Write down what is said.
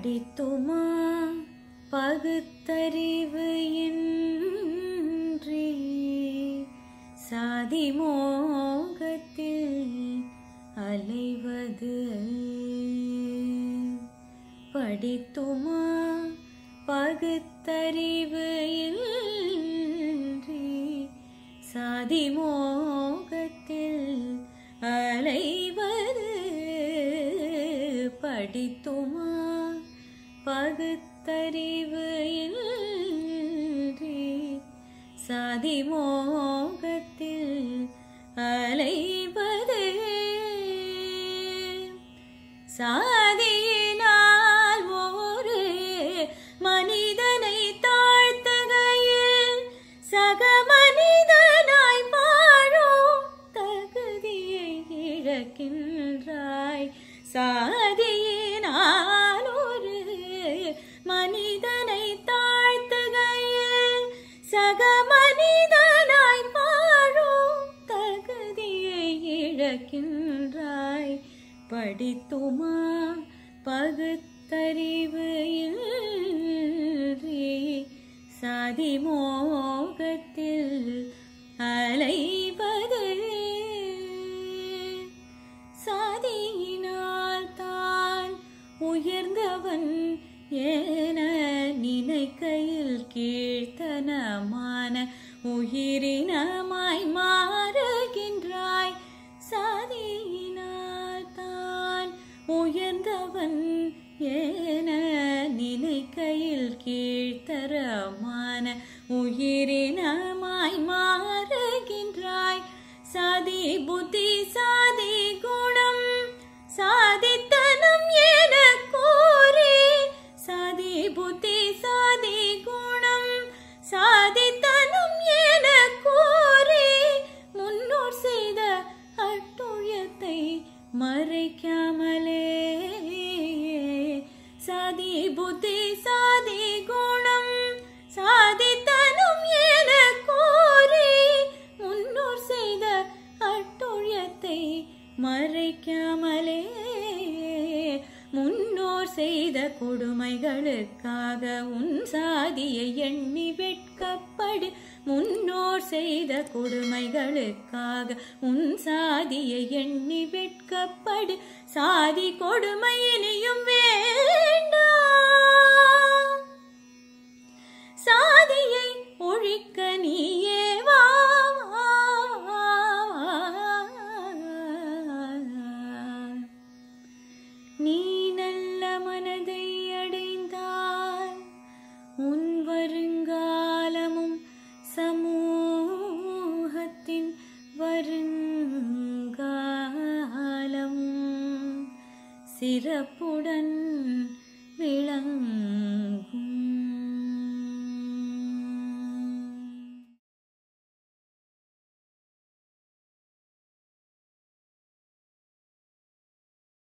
படித்துமா பகுத்தறிவு இன்றி சாதி மோகத்தில் அலைவது படித்துமா பகுத்தறிவு இன்றி சாதி மோகத்தில் அலைவது படித்துமா பகுத்தறிவு இன்றி சாதி மோகத்தில் அலைவது சாதியினால் ஒரு மனிதனை தாழ்த்துகையில் சக மனிதனாய் வாழும் தகுதியை இழக்கின்றாய் சாதியினால் ஒரு மனிதனை தாழ்த்துகையில் சக மனிதனாய் வாழும் தகுதியை இழக்கின்றாய் படித்துமா பகுத்தறிவு இன்றி சாதி மோகத்தில் அலைவது சாதியினால் தான் உயர்ந்தவன் என நினைக்கையில் கீழ்த்தனமான உயிரினமாய் மாறுகின்றாய் சாதியினால் தான் உயர்ந்தவன் என நினைக்கையில் கீழ்த்தரமான உயிரினமாய் மாறுகின்றாய் சாதி புத்தி சாதி குணம் சாதித்தனம் என கூறி சாதி புத்தி சாதி குணம் சாதித்தனம் என கூறி முன்னோர் செய்த அட்டுயத்தை மறைக்காமலே சாதி புத்தி சாதி குணம் சாதித்தனம் என கூறி முன்னோர் செய்த அட்டுயத்தை மறைக்காமலே முன்னோர் செய்த கொடுமைகளுக்காக உன் சாதியை எண்ணி வெட்கப்படு முன்னோர் செய்த கொடுமைகளுக்காக உன் சாதியை எண்ணி வெட்கப்படு சாதி கொடுமை இனியும் வேண்டாம் சாதியை ஒழிக்க நீயே வா நீ நல்ல மனதை அடைந்தால் உன் வருங்காலமும் சமூகத்தின் வருங்காலமும் சிறப்புடன் விளங்கும்